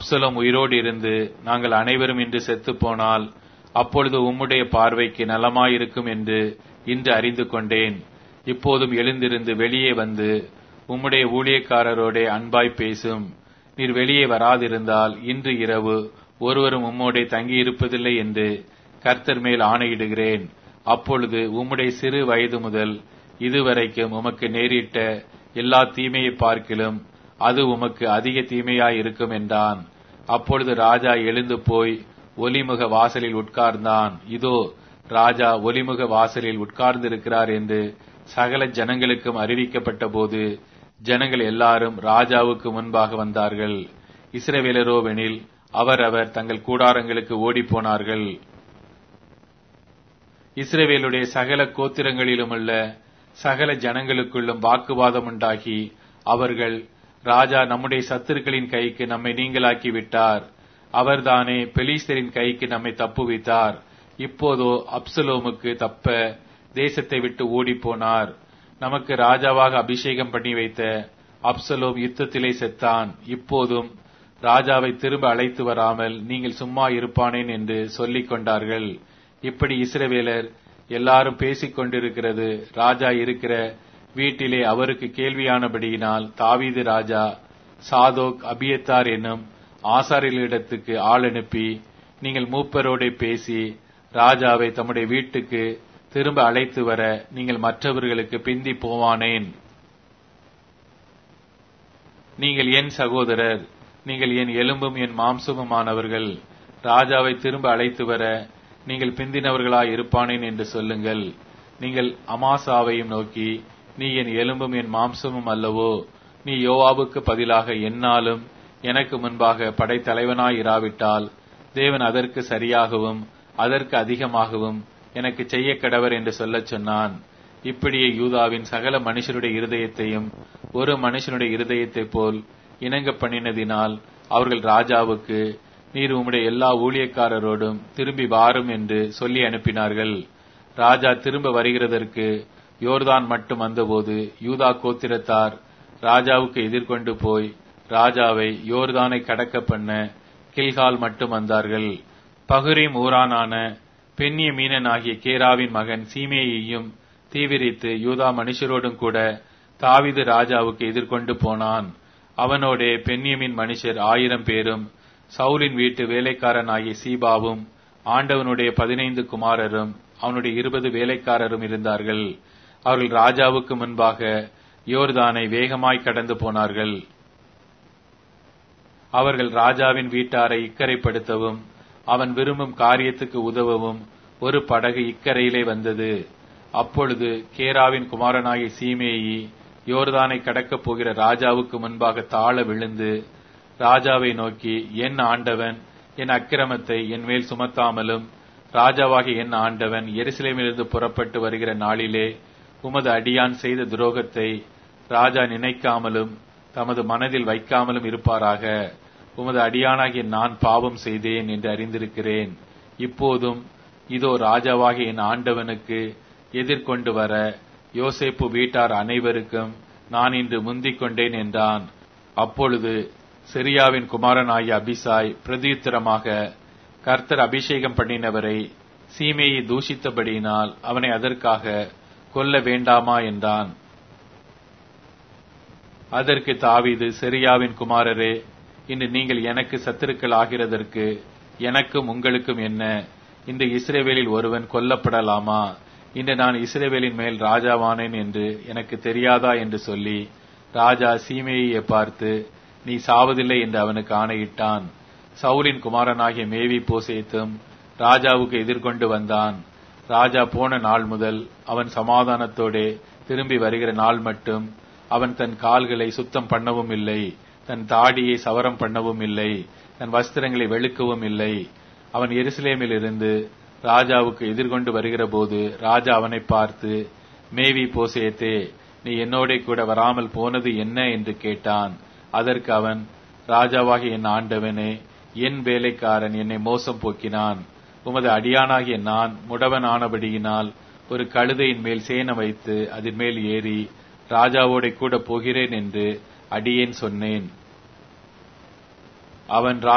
Absalom உயிரோடு இருந்து நாங்கள் அனைவரும் இன்று செத்துப் போனால் அப்பொழுது உம்முடைய பார்வைக்கு நலமாயிருக்கும் என்று இன்று அறிந்து கொண்டேன் இப்போதும் எழுந்திருந்து வெளியே வந்து உம்முடைய ஊழியக்காரரோடே அன்பாய் பேசும் நீர் வெளியே வராதிருந்தால் இன்று இரவு ஒருவரும் உம்மோடே தங்கியிருப்பதில்லை என்று கர்த்தர் மேல் ஆணையிடுகிறேன் அப்பொழுது உம்முடைய சிறு வயது முதல் இதுவரைக்கும் உமக்கு நேரிட்ட எல்லா தீமையை பார்க்கிலும் அது உமக்கு அதிக தீமையாய் இருக்கும் என்றான் அப்பொழுது ராஜா எழுந்து போய் ஒலிமுக வாசலில் உட்கார்ந்தான் இதோ ராஜா ஒலிமுக வாசலில் உட்கார்ந்திருக்கிறார் என்று சகல ஜனங்களுக்கும் அறிவிக்கப்பட்ட போது ஜனங்கள் எல்லாரும் ராஜாவுக்கு முன்பாக வந்தார்கள் இஸ்ரவேலரோவெனில் அவரவர் தங்கள் கூடாரங்களுக்கு ஓடிப்போனார்கள் இஸ்ரவேலுடைய சகல கோத்திரங்களிலுமுள்ள சகல ஜனங்களுக்குள்ளும் வாக்குவாதம் உண்டாகி அவர்கள் ராஜா நம்முடைய சத்துருக்களின் கைக்கு நம்மை நீங்களாக்கி விட்டார் அவர்தானே பெலிஸ்தரின் கைக்கு நம்மை தப்புவித்தார் இப்போதோ அப்சலோமுக்கு தப்ப தேசத்தை விட்டு ஓடிப்போனார் நமக்கு ராஜாவாக அபிஷேகம் பண்ணி வைத்த அப்சலோம் யுத்தத்திலே செத்தான் இப்போதும் ராஜாவை திரும்ப அழைத்து வராமல் நீங்கள் சும்மா இருப்பானேன் என்று சொல்லிக் கொண்டார்கள் இப்படி இஸ்ரவேலர் எல்லாரும் பேசிக் கொண்டிருக்கிறது ராஜா இருக்கிற வீட்டிலே அவருக்கு கேள்வியானபடியினால் தாவீது ராஜா சாதோக் அபியத்தார் என்னும் ஆசாரியர்களிடத்துக்கு ஆள் அனுப்பி நீங்கள் மூப்பரோடே பேசி ராஜாவை தம்முடைய வீட்டுக்கு திரும்ப அழைத்து வர நீங்கள் மற்றவர்களுக்கு பிந்தி போவானேன் நீங்கள் என் சகோதரர் நீங்கள் என் எலும்பும் என் மாம்சமுமானவர்கள் ராஜாவை திரும்ப அழைத்து வர நீங்கள் பிந்தினவர்களாய் இருப்பானேன் என்று சொல்லுங்கள் நீங்கள் அமாசாவையும் நோக்கி நீ என் எலும்பும் என் மாம்சமும் அல்லவோ நீ யோவாவுக்கு பதிலாக என்னாலும் எனக்கு முன்பாக படைத்தலைவனாய் இராவிட்டால் தேவன் அதற்கு சரியாகவும் அதற்கு அதிகமாகவும் எனக்கு செய்ய கடவர் என்று சொல்லச் சொன்னான் இப்படியே யூதாவின் சகல மனுஷருடைய இருதயத்தையும் ஒரு மனுஷனுடைய இருதயத்தைப் போல் இணங்க பண்ணினதினால் அவர்கள் ராஜாவுக்கு நீர் உம்முடைய எல்லா ஊழியக்காரரோடும் திரும்பி வாரும் என்று சொல்லி அனுப்பினார்கள் ராஜா திரும்ப வருகிறதற்கு யோர்தான் மட்டும் வந்தபோது யூதா கோத்திரத்தார் ராஜாவுக்கு எதிர்கொண்டு போய் ராஜாவை யோர்தானை கடக்க பண்ண கில்கால் மட்டும் வந்தார்கள் பகுரீம் ஊரானான பெண்ணிய மீனன் ஆகிய கேராவின் மகன் சீமேயையும் தீவிரித்து யூதா மனுஷரோடும் கூட தாவிது ராஜாவுக்கு எதிர்கொண்டு போனான் அவனோடே பெண்ணியமின் மனுஷர் ஆயிரம் பேரும் சவுலின் வீட்டு வேலைக்காரன் ஆகிய சீபாவும் ஆண்டவனுடைய பதினைந்து குமாரரும் அவனுடைய இருபது வேலைக்காரரும் இருந்தார்கள் அவர்கள் ராஜாவுக்கு முன்பாக யோர்தானை வேகமாய் கடந்து போனார்கள் அவர்கள் ராஜாவின் வீட்டாரை இக்கரைப்படுத்தவும் அவன் விரும்பும் காரியத்துக்கு உதவவும் ஒரு படகு இக்கரையிலே வந்தது அப்பொழுது கேராவின் குமாரனாகிய சீமேயி யோர்தானை கடக்கப் போகிற ராஜாவுக்கு முன்பாக தாழ விழுந்து ராஜாவை நோக்கி என் ஆண்டவன் என் அக்கிரமத்தை என் மேல் சுமத்தாமலும் ராஜாவாகிய என் ஆண்டவன் எருசலேமிலிருந்து புறப்பட்டு வருகிற நாளிலே உமது அடியான் செய்த துரோகத்தை ராஜா நினைக்காமலும் தமது மனதில் வைக்காமலும் இருப்பாராக உமது அடியானாகிய நான் பாவம் செய்தேன் என்று அறிந்திருக்கிறேன் இப்போதும் இதோ ராஜாவாகிய என் ஆண்டவனுக்கு எதிர்கொண்டு வர யோசேப்பு வீட்டார் அனைவருக்கும் நான் இன்று முந்திக் கொண்டேன் என்றான் அப்பொழுது சிரியாவின் குமாரனாகிய அபிசாய் பிரதியுத்தரமாக கர்த்தர் அபிஷேகம் பண்ணினவரை சீமையை தூஷித்தபடியினால் அவனை அதற்காக கொல்ல வேண்டாமா என்றான் அதற்கு தாவீது செரியாவின் குமாரரே இன்று நீங்கள் எனக்கு சத்துருக்கள் ஆகிறதற்கு எனக்கும் உங்களுக்கும் என்ன இந்த இஸ்ரேவேலில் ஒருவன் கொல்லப்படலாமா இன்று நான் இஸ்ரேவேலின் மேல் ராஜாவானேன் என்று எனக்கு தெரியாதா என்று சொல்லி ராஜா சீமேயை பார்த்து நீ சாவதில்லை என்று அவனுக்கு ஆணையிட்டான் சவுலின் குமாரனாகிய மேவி போசேத்தும் ராஜாவுக்கு எதிர்கொண்டு வந்தான் ராஜா போன நாள் முதல் அவன் சமாதானத்தோடே திரும்பி வருகிற நாள் மட்டும் அவன் தன் கால்களை சுத்தம் பண்ணவும் இல்லை தன் தாடியை சவரம் பண்ணவும் இல்லை தன் வஸ்திரங்களை வெளுக்கவும் இல்லை அவன் எருசலேமில் இருந்து ராஜாவுக்கு எதிர்கொண்டு வருகிற போது ராஜா அவனை பார்த்து மேவி போசேத்தே நீ என்னோட கூட வராமல் போனது என்ன என்று கேட்டான் அதற்கு அவன் ராஜாவாகிய என் ஆண்டவனே என் வேலைக்காரன் என்னை மோசம் போக்கினான் உமது அடியானாகிய நான் முடவன் ஆனபடியினால் ஒரு கழுதையின் மேல் சேன வைத்து அதன் மேல் ஏறி ராஜாவோட கூட போகிறேன் என்று அடியேன் சொன்னேன் அவன்